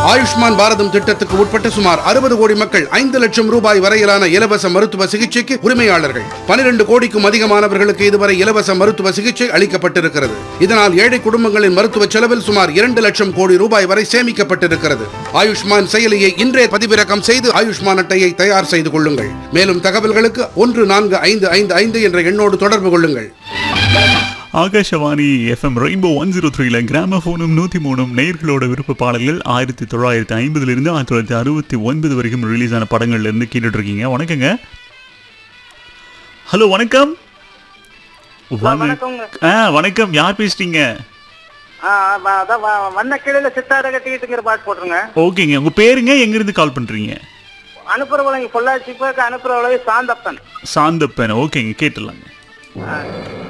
ஆயுஷ்மான் பாரதம் திட்டத்துக்கு உட்பட்ட சுமார் அறுபது கோடி மக்கள் ஐந்து லட்சம் ரூபாய் வரையிலான இலவச மருத்துவ சிகிச்சைக்கு உரிமையாளர்கள் பனிரெண்டு கோடிக்கும் அதிகமானவர்களுக்கு இதுவரை இலவச மருத்துவ சிகிச்சை அளிக்கப்பட்டிருக்கிறது இதனால் ஏழை குடும்பங்களின் மருத்துவ செலவில் சுமார் இரண்டு லட்சம் கோடி ரூபாய் வரை சேமிக்கப்பட்டிருக்கிறது ஆயுஷ்மான் செயலியை இன்றே பதிவிறக்கம் செய்து ஆயுஷ்மான் அட்டையை தயார் செய்து கொள்ளுங்கள் மேலும் தகவல்களுக்கு ஒன்று நான்கு ஐந்து ஐந்து ஐந்து என்ற எண்ணோடு தொடர்பு கொள்ளுங்கள் Akashvani FM rainbow one zero த்ரீல கிராமபோனும் நூற்றி மூணும் நேர்களோட விருப்ப பாடல்கள் ஆயிரத்தி தொள்ளாயிரத்தி ஐம்பதுலேருந்து ஆயிரத்தி தொள்ளாயிரத்தி அறுபத்தி ஒன்பது வரைக்கும் ரிலீஸ் ஆன படங்கள்ல இருந்து கேட்டுட்டு இருக்கீங்க வணக்கங்க ஹலோ வணக்கம் வண- வணக்கங்க. ஆ வணக்கம் யார் பேசுறீங்க ஆ, வ- அதான் வ- வண்ண கிளையில சித்தாட கட்டிக்கிட்டுங்கிற பாட்டு போட்டுருங்க ஓகேங்க உங்க பேருங்க எங்கிருந்து கால் பண்றீங்க அனுப்புறவங்க பொள்ளாச்சி போய் அனுப்புறவளவே சாந்தப்பன் சாந்தப்பன் ஓகேங்க கேட்டுடலாங்க ஆ,